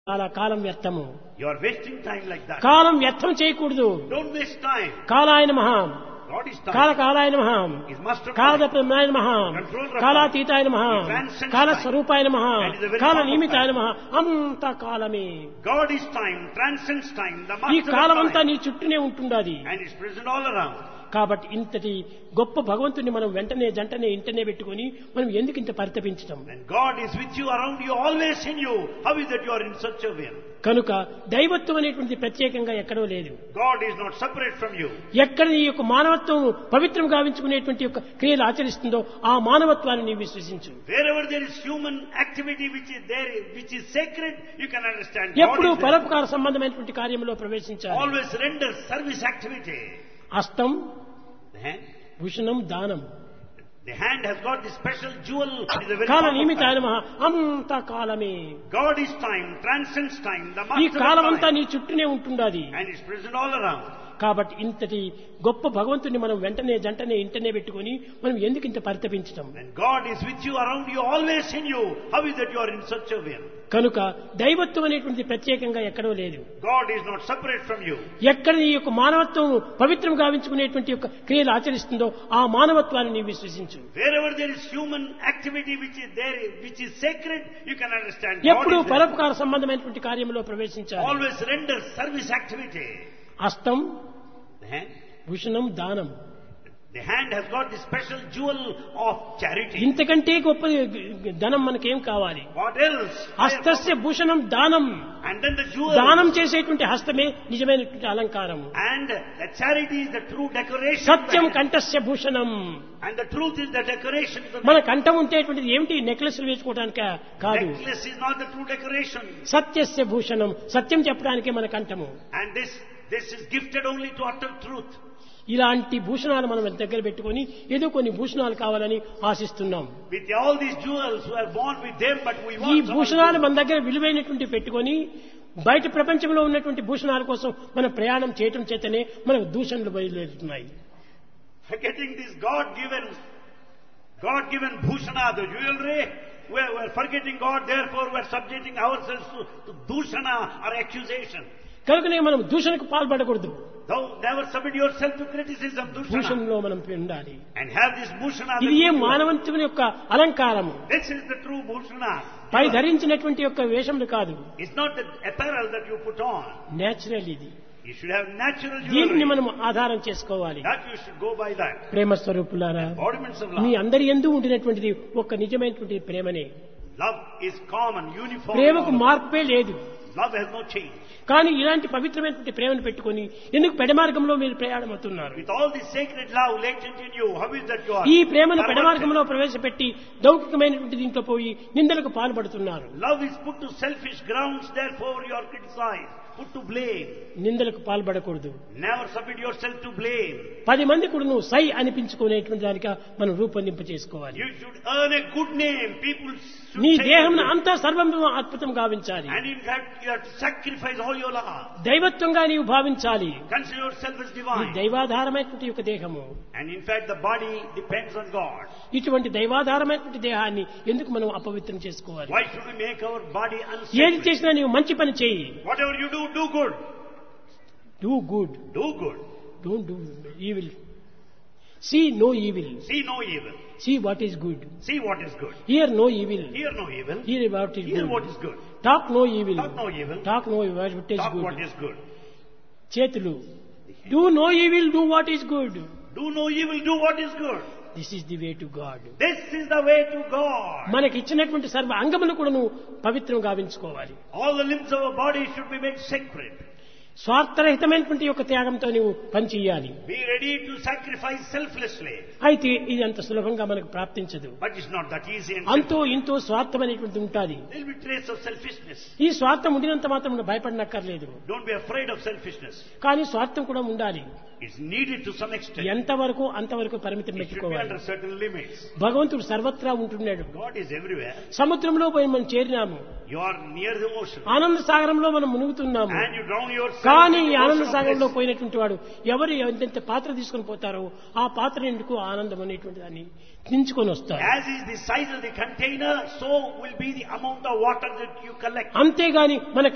చాలా కాలం వ్యర్థము You are wasting time like that. కాలం వ్యర్థం చేయకూడదు Don't waste time. కాలాయన మహాం God is కాల time. కాలాయన మహాం Is master of time. కాలప్రమాయ మహాం Controller of కాలాతీతాయ మహాం He transcends కాల time. స్వరూపాయ మహాం And is the very కాల form of నియమితాయ time. మహా అంత కాలమే God is time, transcends time, the ఈ master column of అంతా time. నీ చుట్టూనే ఉంటుండాది And is present all around. కాబట్టి ఇంతటి గొప్ప భగవంతుని మనం వెంటనే జంటనే ఇంటనే పెట్టుకొని మనం ఎందుకు ఇంత పరితపించటం And God is with you, around you, always in you. How is that you are in such a way? కనుక దైవత్వం అనేటువంటి ప్రత్యేకంగా ఎక్కడో లేదు God is not separate from you. ఎక్కడ నీ యొక్క మానవత్వం పవిత్రం గావించుకునేటువంటి యొక్క క్రియలు ఆచరిస్తుందో ఆ మానవత్వాన్ని నీవు విశ్వసించు Wherever there is human activity which is there, which is sacred, you can understand. God ఎప్పుడు is there. పరోపకార సంబంధమైనటువంటి కార్యంలో ప్రవేశించాలి Always render service activity. హస్తం The hand, భూషణం దానం the hand has got this special jewel. It is a very కాల form of నియమితాయ time. మహా అంత కాలమే God is time, transcends time, the ఈ master కాలం of అంతా time. నీ చుట్టూనే ఉంటుండాది And is present all around. కాబట్టి ఇంతటి గొప్ప భగవంతుని మనం వెంటనే జంటనే ఇంటనే పెట్టుకొని మనం ఎందుకు ఇంత పరితపించటం And God is with you, around you, always in you. How is that you are in such a way? కనుక దైవత్వం అనేటువంటి ప్రత్యేకంగా ఎక్కడో లేదు God is not separate from you. ఎక్కడ నీ యొక్క మానవత్వం పవిత్రం గావించుకునేటువంటి యొక్క క్రియలు ఆచరిస్తుందో ఆ మానవత్వాన్ని నీవు విశ్వసించు Wherever there is human activity which is there, which is sacred, you can understand. God ఎప్పుడు is there. పరోపకార సంబంధమైనటువంటి కార్యంలో ప్రవేశించాలి Always render service activity. హస్తం The hand, భూషణం దానం the hand has got this special jewel of charity. ఇంతకంటే గొప్ప ధనం మనకేం కావాలి What else? హస్తస్య భూషణం దానం And then the jewel. దానం చేసేటువంటి హస్తమే నిజమైనటువంటి అలంకారం And the charity is the true decoration. Satyam కంఠస్య Bhushanam And the truth is the decoration. The మన కంఠం ఉంటేటువంటిది ఏమిటి నెక్లెస్ వేసుకోవడానిక కాదు necklace is not the true decoration. సత్యస్య Bhushanam సత్యం చెప్పడానికే మన కంఠము And this, this is gifted only to utter truth. ఇలాంటి భూషణాలు మనం దగ్గర పెట్టుకొని ఏదో కొన్ని భూషణాలు కావాలని ఆశిస్తున్నాం With all these jewels who are born with them, but we ఈ want some of భూషణాలు them. మన దగ్గర విలువైనటువంటి పెట్టుకొని బయట ప్రపంచంలో ఉన్నటువంటి భూషణాల కోసం మనం ప్రయాణం చేయటం చేతనే మనకు దూషణలు బయలుదేరుతున్నాయి Forgetting this God-given, God-given bhushana, the jewelry, we're, we're forgetting God, therefore we're subjecting ourselves to, to dusana or accusation. కనుకనే మనం దూషణకు పాల్పడకూడదు Thou never submit yourself to criticism, dushana. భూషణలో మనం ఉండాలి And have this bhushana. the ఇది ఏ good jewel. మానవంతుని యొక్క అలంకారము This is the true bhushana. పై ధరించినటువంటి యొక్క వేషములు కాదు It's not the apparel that you put on. Natural ఇది You should have natural దీన్ని jewelry. మనం ఆధారం చేసుకోవాలి That you should go by that. ప్రేమ స్వరూపులారా Embodiments of మీ love. అందరి ఎందు ఉండినటువంటిది ఒక నిజమైనటువంటి ప్రేమనే Love is common, uniform. in ప్రేమకు all of us. మార్పే లేదు Love has no change. కానీ ఇలాంటి పవిత్రమైనటువంటి ప్రేమను పెట్టుకొని ఎందుకు పెడమార్గంలో మీరు ప్రయాణం అవుతున్నారు With all this sacred love latent in you, how is that you are? ఈ ప్రేమను perverted? పెడమార్గంలో ప్రవేశపెట్టి లౌకికమైనటువంటి దీంట్లో పోయి నిందలకు పాల్పడుతున్నారు Love is put to selfish grounds, therefore you are criticized, put to blame. నిందలకు పాల్పడకూడదు Never submit yourself to blame. పది మంది కూడా నువ్వు సై అనిపించుకునేటువంటి దానిగా మనం రూపొందింప చేసుకోవాలి You should earn a good name. People should నీ say దేహం that. అంతా సర్వం అద్భుతం గావించాలి And in fact, you have to sacrifice all your love. దైవత్వంగా నీవు భావించాలి Consider yourself as ఈ divine. దైవాధారమైనటువంటి యొక్క దేహము And in fact, the body depends on God. ఇటువంటి దైవాధారమైనటువంటి దేహాన్ని ఎందుకు మనం అపవిత్రం చేసుకోవాలి Why should we make our body ఏది unsacred? చేసినా నీవు మంచి పని చేయి Whatever you do, do good. Do good Do good. Don't do evil see no evil See no evil. See what is good See what is good. Hear no evil Hear no evil. Hear what is Hear what good is good. Talk no evil Talk no evil. Talk no what is Talk good what is good. చేతులు do no evil do what is good Do no evil, do what is good. This is the way to God This is the way to God. మనకి ఇచ్చినటువంటి సర్వ అంగములు కూడా నువ్వు పవిత్రం గావించుకోవాలి All the limbs of our body should be made sacred. స్వార్థరహితమైనటువంటి యొక్క త్యాగంతో నువ్వు పనిచేయాలి Be ready to sacrifice selflessly. అయితే ఇది అంత సులభంగా మనకు ప్రాప్తించదు But it's not that easy and అంతో ఇంతో స్వార్థం అనేటువంటిది ఉంటుంది There will be trace of selfishness. ఈ స్వార్థం ఉండినంత మాత్రం నువ్వు భయపడనక్కర్లేదు Don't be afraid of selfishness. కానీ స్వార్థం కూడా ఉండాలి It's needed to some extent. ఎంతవరకు అంతవరకు పరిమితం It should be పెట్టుకోవాలి under certain limits. భగవంతుడు సర్వత్రా ఉంటున్నాడు God is everywhere. సముద్రంలో పోయి మనం చేరినాము You are near the ocean. ఆనంద సాగరంలో మనం మునుగుతున్నాము And you drown yourself కానీ in ఈ the ఆనంద ocean of సాగరంలో bliss. పోయినటువంటి వాడు ఎవరు ఎంతెంత పాత్ర తీసుకొని పోతారో ఆ పాత్ర ఎందుకు ఆనందం అనేటువంటి దాన్ని దించుకొని వస్తారు As is the size of the container, so will be the amount of water that you collect. అంతేగాని మన